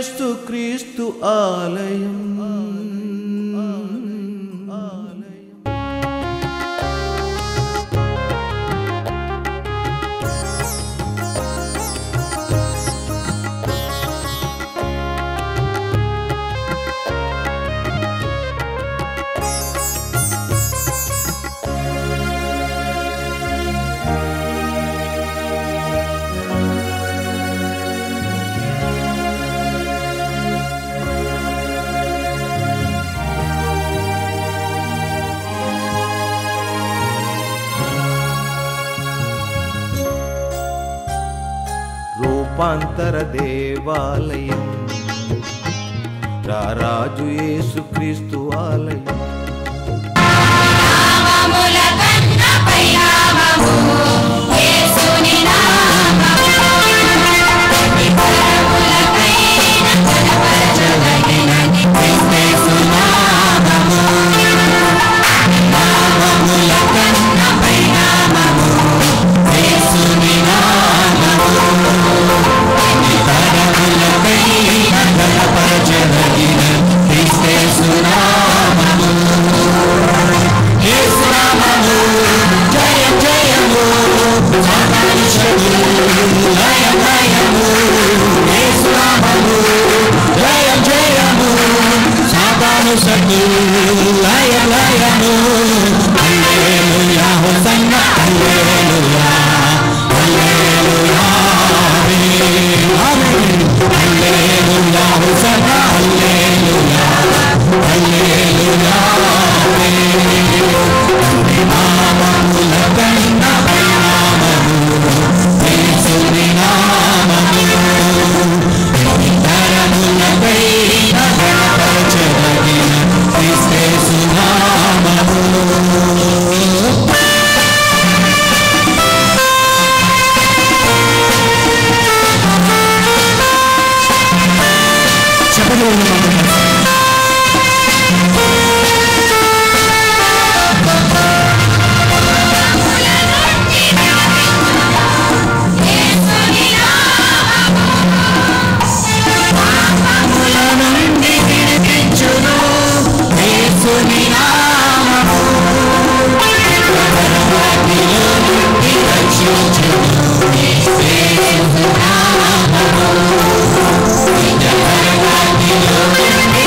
యేసు క్రీస్తు ఆలయం రూపాంతర దేవాలయం రారాజు యేసు క్రీస్తు ఆలయం నామముల కన్న పైనామము యేసుని నామము విపరములకైన కనపరచదగినది క్రీస్తు నామము నామముల కన్న పైనామము యేసుని నామము విపరములకైన కనపరచదగినది క్రీస్తు నామము యేసునామము జయం జయము సాతానుషుడు లయం లయము యేసునామము జయం జయము సాతానుషుడు లయం లయము హల్లెలూయా హోసన్నా హల్లెలూయా హల్లెలూయా ఆమేన్ ఆమేన్ హల్లెలూయా హోసన్నా హల్లెలూయా హల్లెలూయా నామముల కన్న పరిణామము యేసుని నామము తరములపై గణపరచదగిన క్రీస్తు నామము చెప్పండి పాపముల నుండి విడిపించును యేసుని నామము నరకాగ్నిలో నుండి రక్షించును యేసు నామము నరకాగ్నిలో నుండి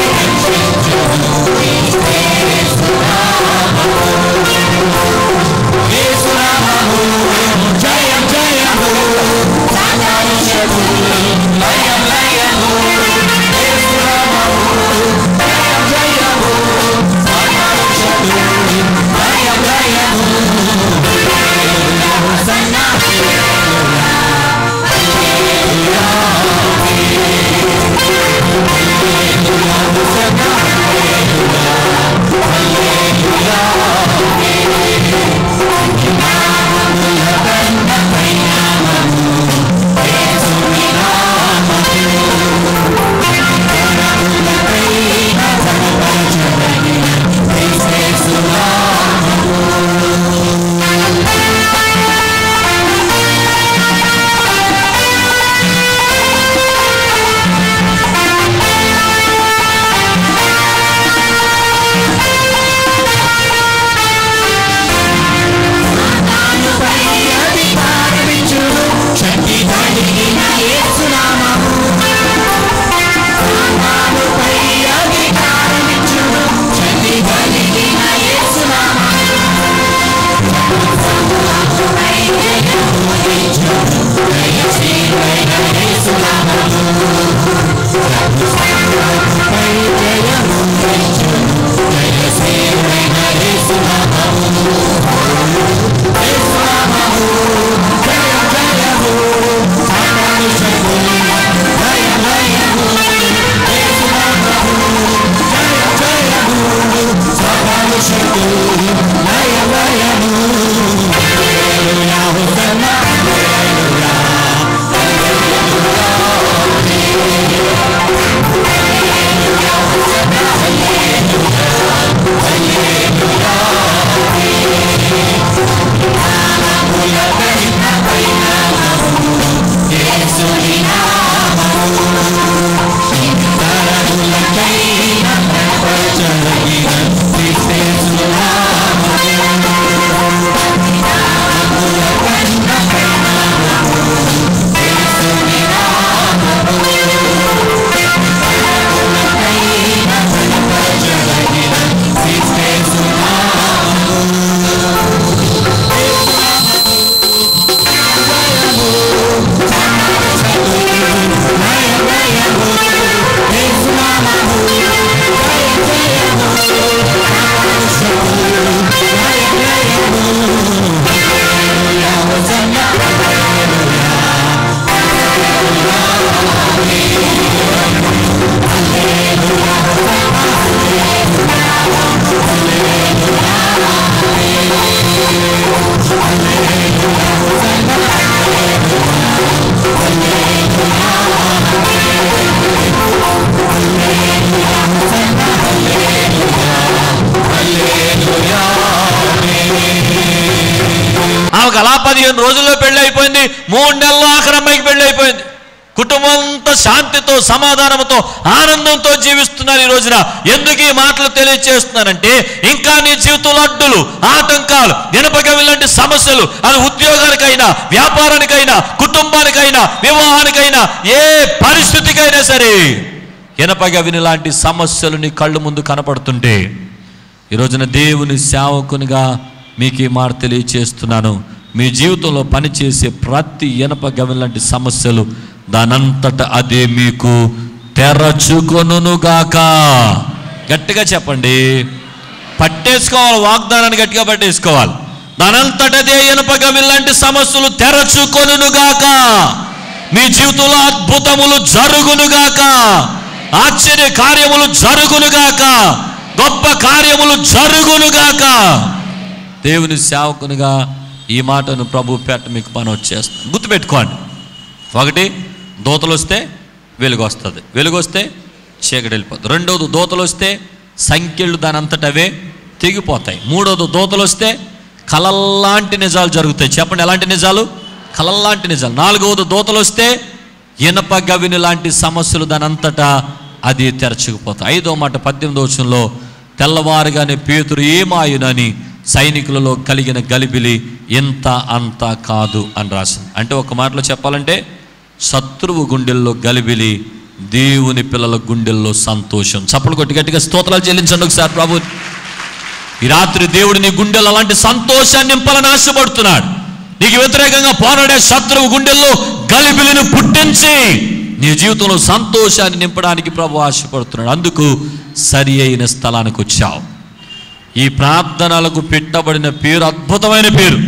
పదిహేను రోజుల్లో పెళ్ళి అయిపోయింది మూడు నెలల్లో ఆఖరి అమ్మాయికి పెళ్ళి అయిపోయింది కుటుంబం అంతా శాంతితో సమాధానంతో ఆనందంతో జీవిస్తున్నారు ఈ రోజున ఎందుకు ఈ మాటలు తెలియజేస్తున్నానంటే ఇంకా నీ జీవితంలో అడ్డులు ఆటంకాలు ఇనపగవి లాంటి సమస్యలు అది ఉద్యోగానికైనా వ్యాపారానికైనా కుటుంబానికైనా వివాహానికైనా ఏ పరిస్థితికైనా సరే ఇనపగవిని లాంటి సమస్యలు నీ కళ్ళు ముందు కనపడుతుంటే ఈ రోజున దేవుని సేవకునిగా మీకు ఈ మాట తెలియచేస్తున్నాను మీ జీవితంలో పనిచేసే ప్రతి ఇనప గవి లాంటి సమస్యలు దానంతట అదే మీకు తెరచుకొనుగాక గట్టిగా చెప్పండి పట్టేసుకోవాలి వాగ్దానాన్ని గట్టిగా పట్టేసుకోవాలి దానంతటదే ఇనప గవి లాంటి సమస్యలు తెరచుకొనుగాక మీ జీవితంలో అద్భుతములు జరుగునుగాక ఆశ్చర్య కార్యములు జరుగునుగాక గొప్ప కార్యములు జరుగునుగాక దేవుని సేవకునిగా ఈ మాటను ప్రభు పేట మీకు పని వచ్చేస్తాను గుర్తుపెట్టుకోండి ఒకటి దోతలు వస్తే వెలుగు వస్తుంది వెలుగు వస్తే చీకటి వెళ్ళిపోతుంది రెండవది దోతలు వస్తే సంఖ్యలు దాని అంతటవే తెగిపోతాయి మూడవది దోతలు వస్తే కలల్లాంటి నిజాలు జరుగుతాయి చెప్పండి ఎలాంటి నిజాలు కలల్లాంటి నిజాలు నాలుగవది దోతలు వస్తే ఇనప గవిని లాంటి సమస్యలు దాని అంతటా అది తెరచుకుపోతాయి ఐదో మాట పద్దెనిమిదో వచనంలో తెల్లవారుగానే పేతురు ఏమాయునని సైనికులలో కలిగిన గలిబిలి ఇంత అంత కాదు అని రాసింది అంటే ఒక మాటలో చెప్పాలంటే శత్రువు గుండెల్లో గలిబిలి దేవుని పిల్లల గుండెల్లో సంతోషం చప్పలు కొట్టి గట్టిగా స్తోత్రాలు చెల్లించండి ఒకసారి ప్రభు ఈ రాత్రి దేవుడు నీ గుండెల్లో అలాంటి సంతోషాన్ని నింపాలని ఆశపడుతున్నాడు నీకు వ్యతిరేకంగా పోరాడే శత్రువు గుండెల్లో గలిబిలిని పుట్టించి నీ జీవితంలో సంతోషాన్ని నింపడానికి ప్రభు ఆశపడుతున్నాడు అందుకు సరి అయిన స్థలానికి వచ్చావు ఈ ప్రార్థనలకు పెట్టబడిన పేరు అద్భుతమైన పేరు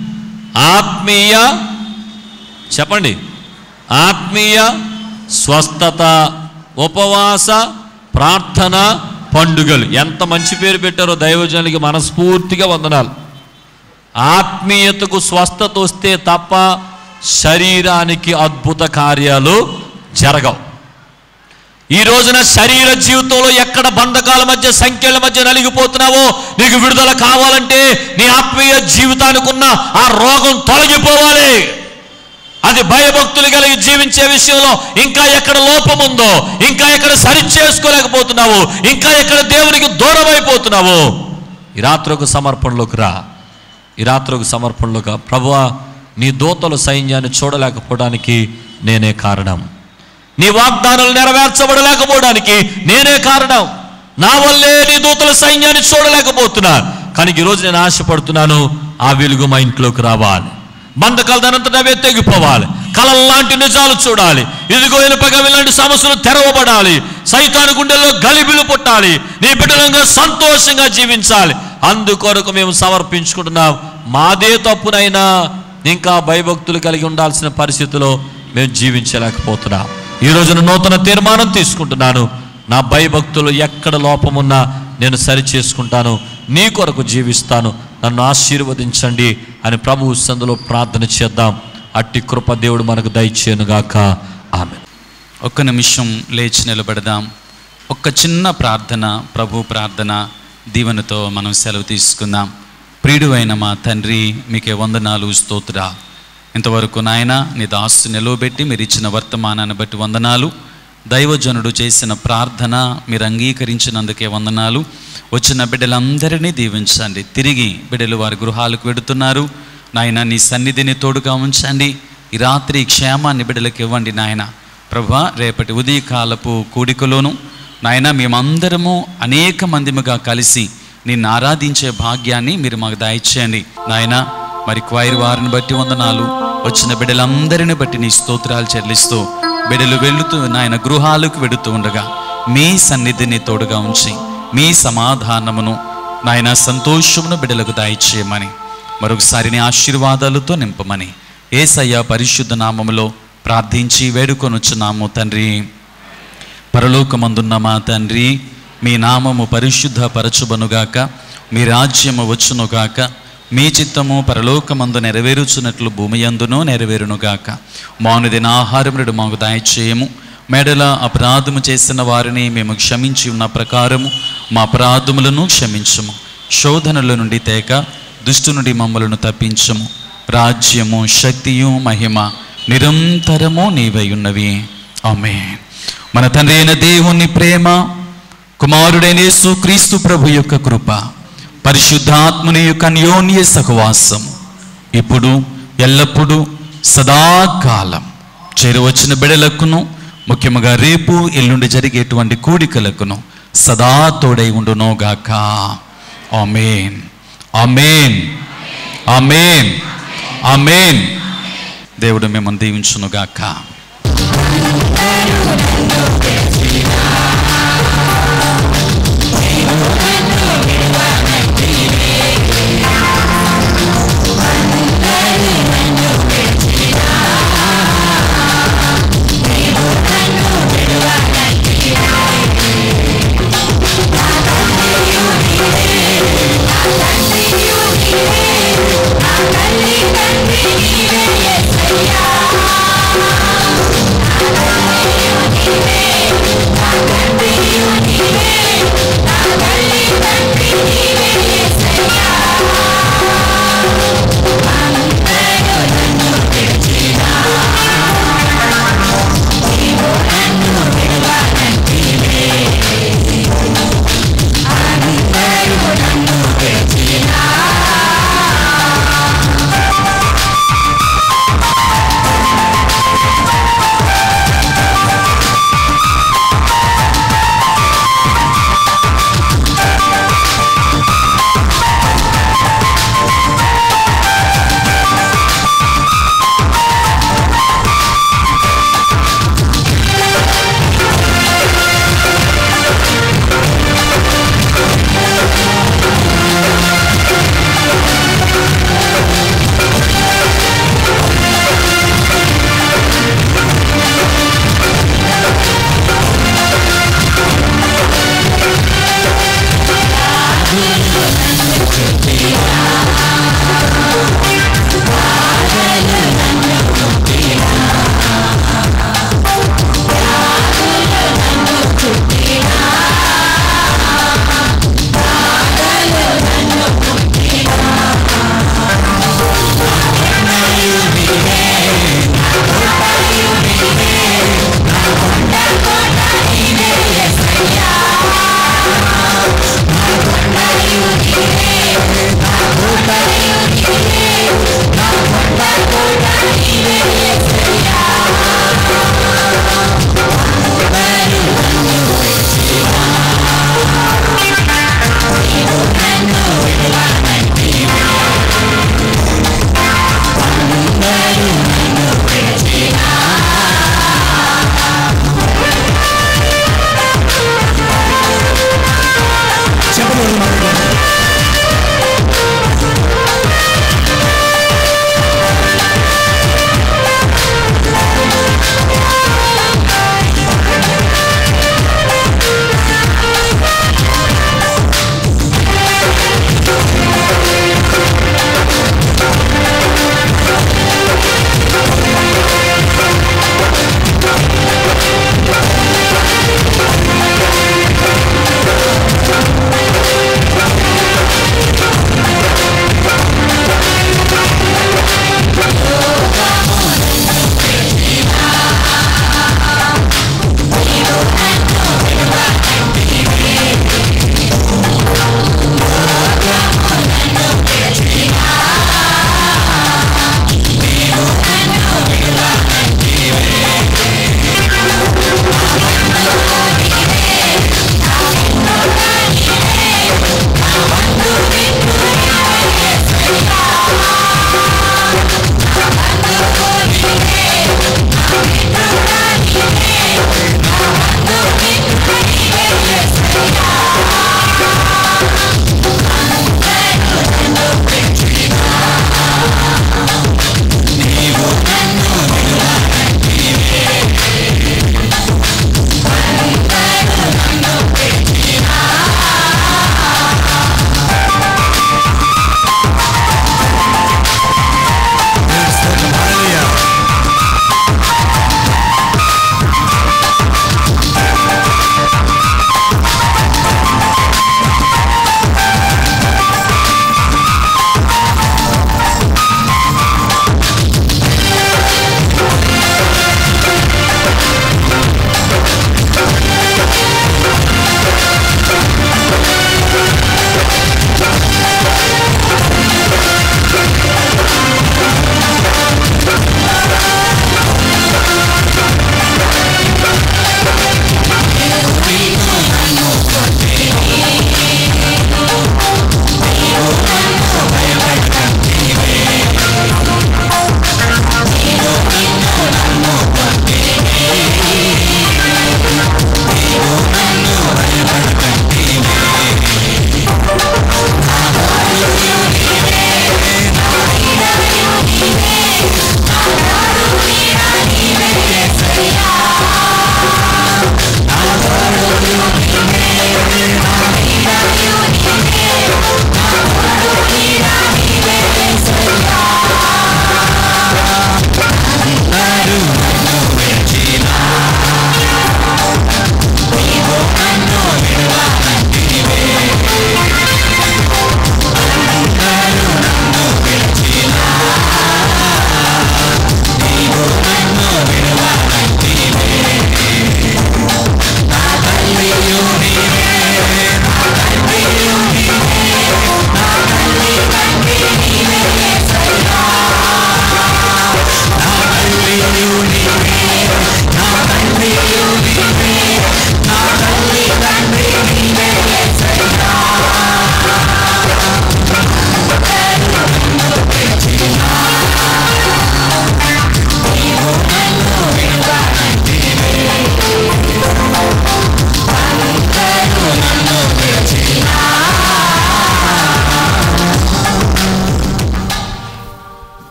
ఆత్మీయ చెప్పండి ఆత్మీయ స్వస్థత ఉపవాస ప్రార్థన పండుగలు ఎంత మంచి పేరు పెట్టారో దైవజనులకి మనస్ఫూర్తిగా వందనాలు ఆత్మీయతకు స్వస్థత వస్తే తప్ప శరీరానికి అద్భుత కార్యాలు జరగవు ఈ రోజున శరీర జీవితంలో ఎక్కడ బంధకాల మధ్య సంఖ్యల మధ్య నలిగిపోతున్నావో నీకు విడుదల కావాలంటే నీ ఆత్మీయ జీవితానికి ఉన్న ఆ రోగం తొలగిపోవాలి అది భయభక్తులు కలిగి జీవించే విషయంలో ఇంకా ఎక్కడ లోపం ఉందో ఇంకా ఎక్కడ సరి చేసుకోలేకపోతున్నావు ఇంకా ఎక్కడ దేవునికి దూరం అయిపోతున్నావు ఈ రాత్రి ఒక సమర్పణలోకి రా ఈ రాత్రి ఒక సమర్పణలోకి రా. ప్రభువా నీ దూతల సైన్యాన్ని చూడలేకపోవడానికి నేనే కారణం నీ వాగ్దానాలు నెరవేర్చబడలేకపోవడానికి నేనే కారణం నా వల్లే నీ దూతల సైన్యాన్ని చూడలేకపోతున్నా కానీ ఈరోజు నేను ఆశపడుతున్నాను ఆ వెలుగు మా ఇంట్లోకి రావాలి బంధకాలు దానంతటా అవే తెగిపోవాలి కలల్లాంటి నిజాలు చూడాలి ఇదిగో ఇనుపగా ఇలాంటి సమస్యలు తెరవబడాలి సైతాను గుండెల్లో గలిబిలు పుట్టాలి నీ బిడ్డలంగా సంతోషంగా జీవించాలి అందుకొరకు మేము సమర్పించుకుంటున్నాం మాదే తప్పునైనా ఇంకా భయభక్తులు కలిగి ఉండాల్సిన పరిస్థితిలో మేము జీవించలేకపోతున్నాం ఈ రోజున నూతన తీర్మానం తీసుకుంటున్నాను నా భయభక్తులు ఎక్కడ లోపమున్నా నేను సరి చేసుకుంటాను నీ కొరకు జీవిస్తాను నన్ను ఆశీర్వదించండి అని ప్రభు సందులో ప్రార్థన చేద్దాం అట్టి కృప దేవుడు మనకు దయచేయనుగాక ఆమె ఒక్క నిమిషం లేచి నిలబడదాం ఒక్క చిన్న ప్రార్థన ప్రభు ప్రార్థన దీవెనతో మనం సెలవు తీసుకుందాం ప్రియుడు అయిన మా తండ్రి మీకే వందనాలు స్తోత్ర ఇంతవరకు నాయన నీ దాసు నిలవబెట్టి మీరు ఇచ్చిన వర్తమానాన్ని బట్టి వందనాలు దైవజనుడు చేసిన ప్రార్థన మీరు అంగీకరించినందుకే వందనాలు వచ్చిన బిడ్డలందరినీ దీవించండి తిరిగి బిడ్డలు వారి గృహాలకు వెడుతున్నారు నాయన నీ సన్నిధిని తోడుగా ఉంచండి ఈ రాత్రి క్షేమాన్ని బిడ్డలకు ఇవ్వండి నాయన ప్రభా రేపటి ఉదయకాలపు కూడికలోను నాయన మేమందరము అనేక మందిముగా కలిసి నిన్ను ఆరాధించే భాగ్యాన్ని మీరు మాకు దయచేయండి నాయన మరి క్వైర్ వారిని బట్టి వందనాలు వచ్చిన బిడ్డలందరిని బట్టి నీ స్తోత్రాలు చెల్లిస్తూ బిడ్డలు వెళుతూ నాయన గృహాలకు వెడుతూ ఉండగా మీ సన్నిధిని తోడుగా ఉంచి మీ సమాధానమును నాయన సంతోషమును బిడ్డలకు దయచేయమని మరొకసారి నీ ఆశీర్వాదాలతో నింపమని ఏసయ్య పరిశుద్ధ నామములో ప్రార్థించి వేడుకొనొచ్చున్నాము తండ్రి పరలోకమందున్న మా తండ్రి మీ నామము పరిశుద్ధ పరచుబనుగాక మీ రాజ్యము వచ్చునుగాక మీ చిత్తము పరలోకమందు నెరవేరుచున్నట్లు భూమి అందును నెరవేరునుగాక మానుదిన ఆహారముడు మాకు దయచేయము మెడల అపరాధము చేసిన వారిని మేము క్షమించి ఉన్న ప్రకారము మా అపరాధములను క్షమించము శోధనల నుండి తేక దుష్టు నుండి మమ్మలను తప్పించము రాజ్యము శక్తియు మహిమ నిరంతరము నీవై ఉన్నవి ఆమె మన తండ్రి అయిన దేవుని ప్రేమ కుమారుడైన యేసు క్రీస్తు ప్రభు యొక్క కృప పరిశుద్ధాత్ముని యొక్క అన్యోన్య సహవాసం ఇప్పుడు ఎల్లప్పుడూ సదాకాలం చేరువచ్చిన బిడలకును ముఖ్యంగా రేపు ఎల్లుండి జరిగేటువంటి కూడికలకును సదా తోడై ఉండునో గాక ఆమెన్ ఆమెన్ ఆమెన్ ఆమెన్ దేవుడు మిమ్మల్ని దీవించును గాక నీవే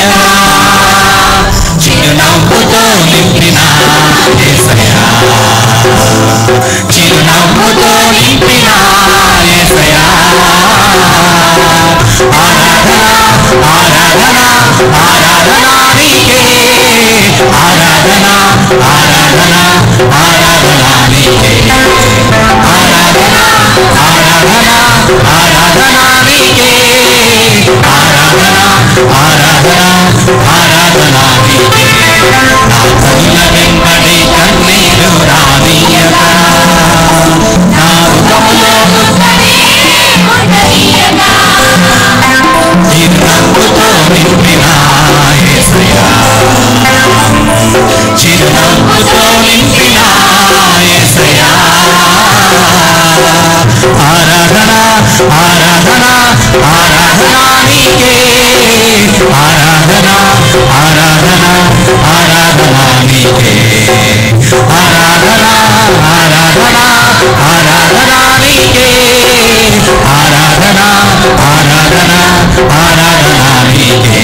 చిరునవ్వుతో నింపిన యేసయ్యా చిరునవ్వుతో నింపిన యేసయ్యా ఆరాధన ఆరాధన ఆరాధన నీకే ఆరాధన ఆరాధన ఆరాధన నీకే ఆరాధన ఆరాధన ఆరాధన నీకే ఆరాధన ఆరాధన ఆరాధన నీకే నా కళ్ళ వెంబడి కన్నీరు రానీయక నా ముఖములో చిరునవ్వుతో నింపిన యేసయ్యా చిరునవ్వుతో నింపిన యేసయ్యా ఆరాధన ఆరాధన ఆరాధన నీకే ఆరాధన ఆరాధన ఆరాధన నీకే ఆరాధన ఆరాధన ఆరాధన నీకే ఆరాధన ఆరాధన ఆరాధన నీకే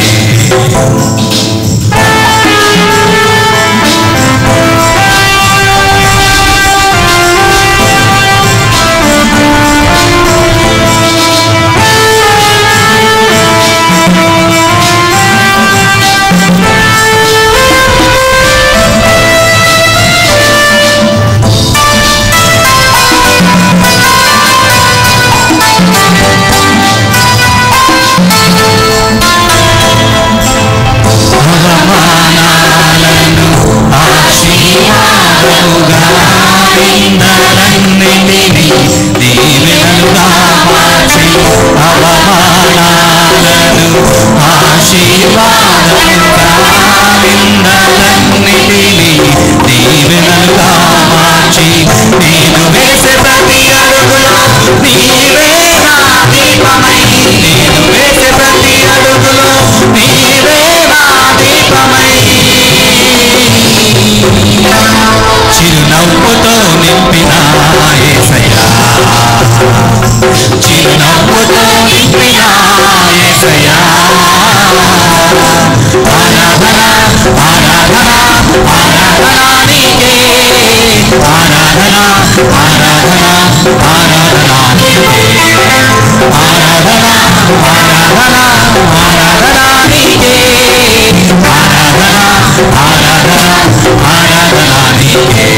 అవమానాలను ఆశీర్వాదముగా నిందలన్నిటినీ దీవెనలుగా మార్చి అవమానాలను ఆశీర్వాదముగా నిందలన్నిటినీ దీవెనలుగా మార్చి నేను వేసే ప్రతి అడుగులో నీవే నా దీపమై నేను వేసే ప్రతి అడుగులో నీవే నా దీపమై చిరునవ్వుతో నింపిన యేసయ్యా చిరునవ్వుతో నింపిన యేసయ్యా ఆరాధన ఆరాధన ఆరాధన నీకే ఆరాధన ఆరాధన ఆరాధన నీకే ఆరాధన ఆరాధన ఆరాధన నీకే ఆరాధన ఆరాధన ఆరాధన నీకే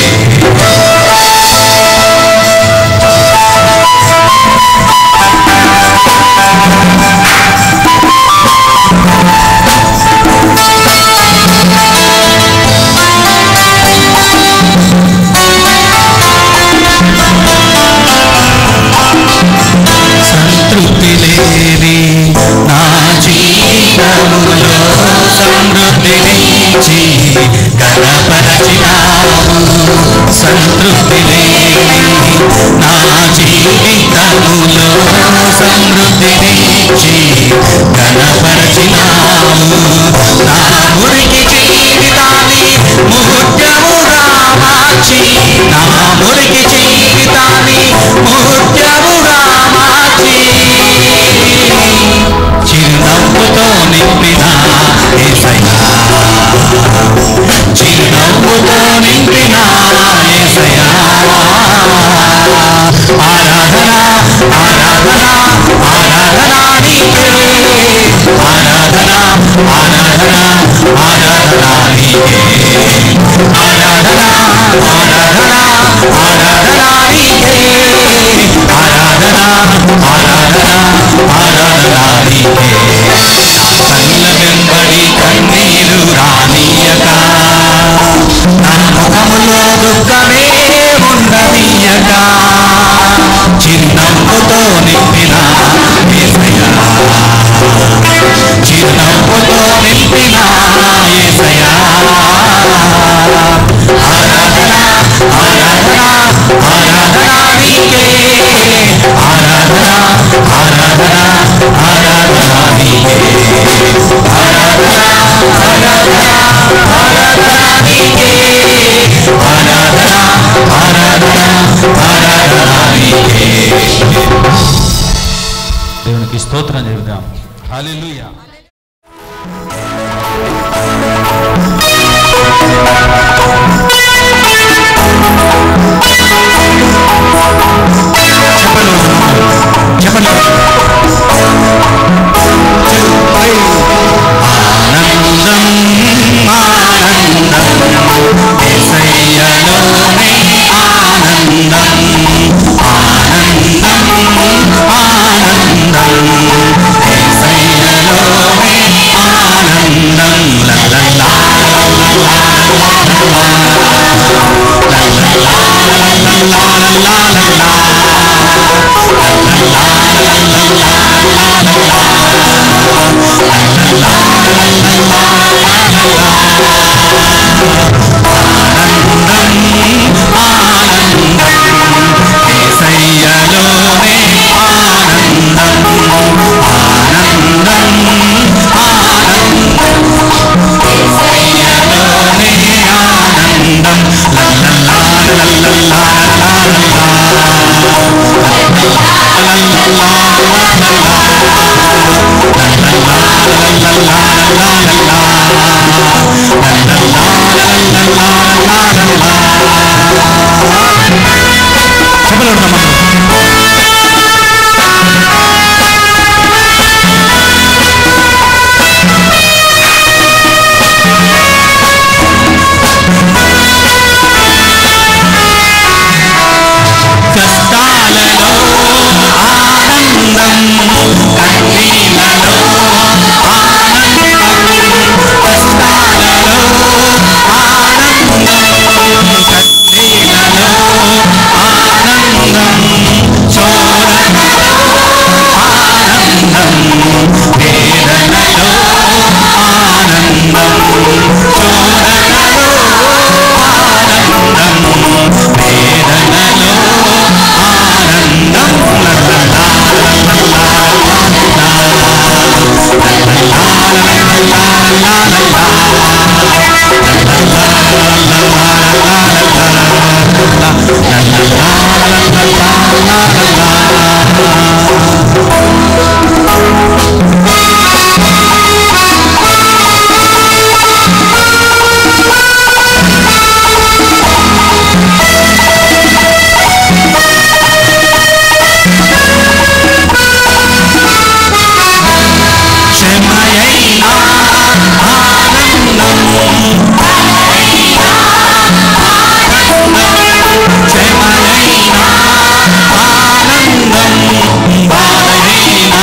సంతృప్తి లేని నా జీవితములో సమృద్ధినిచ్చి గణపరచినావు సంతృప్తి లేని నా జీవితములో సమృద్ధినిచ్చి గణపరచినావు నా మురికి జీవితాన్ని ముహూర్తముగా మార్చి నా మురికి జీవితాన్ని ముహూర్తముగా మార్చి చిరునవ్వుతో నింపిన ఏసయ్యా చిరునవ్వుతో నింపిన ఏసయ్యా ఆరాధన ఆరాధన ఆరాధన నీకే ఆరాధన ఆరాధన ఆరాధన నీకే ఆరాధన ఆరాధన ఆరాధన నీకే ఆరాధన ఆరాధన ఆరాధన నీకే కళ్ళ వెంబడి కన్నీరు రానీయక నా ముఖములో దుఃఖమే ఉండనీయక చిరునవ్వుతో నింపిన యేసయ్యా చిరునవ్వుతో నింపిన యేసయ్యా ఆరాధన ఆరాధన ఆరాధన నీకే ఆరాధన ఆరాధన ఆరాధన నీకే ఆరాధన ఆరాధన ఆరాధన నీకే ఆరాధన ఆరాధన ఆరాధన నీకే దేవునికి స్తోత్రం చెబుదాం హల్లెలూయా చెప్పండి ఆనందం ఆనందం యేసయ్యలోనే ఆనందం ఆనందం ఆనందం యేసయ్యలోనే ఆనందం లల్లలా యేసయ్యలోనే ఆనందం ఆనందం ఆనందం యేసయ్యలోనే ఆనందం లల్లలా లల్లలా కష్టాలలో ఆనందం కన్నీలలో ఆనందం కష్టాలలో ఆనందం కన్నీలలో ఆనందం చోరలలో ఆనందం వేదనలో ఆనందం చోరలలో ఆనందం వేదనలో ఆనందం లల్లలా క్షమయైన ఆనందం క్షమయైన ఆనందం బాధైన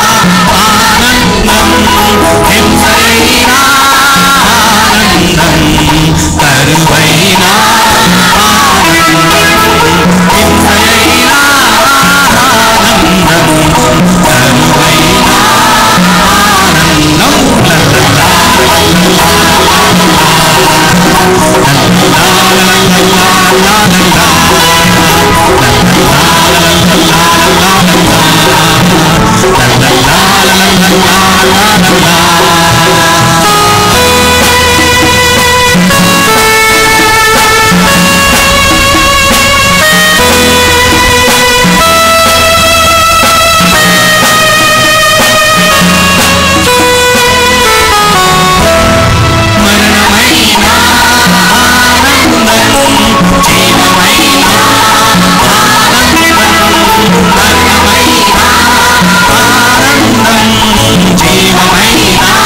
ఆనందం హింసైన ఆనందం కరువైన ఆనందం హింసైన ఆనందం కరువైన ఆనందం లల్లలా మరణమైన ఆనందం జీవమైన ఆనందం మరణమైన ఆనందం జీవమైన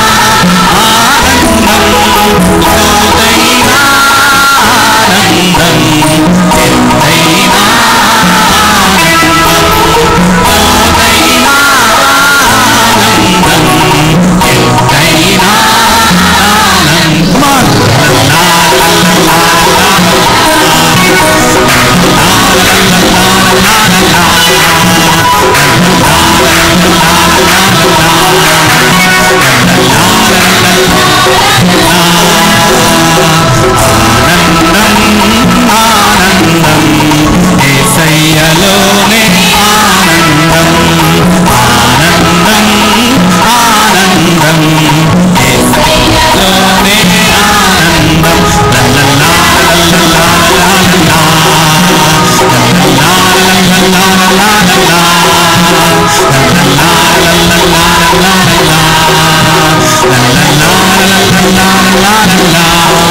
లా లా లా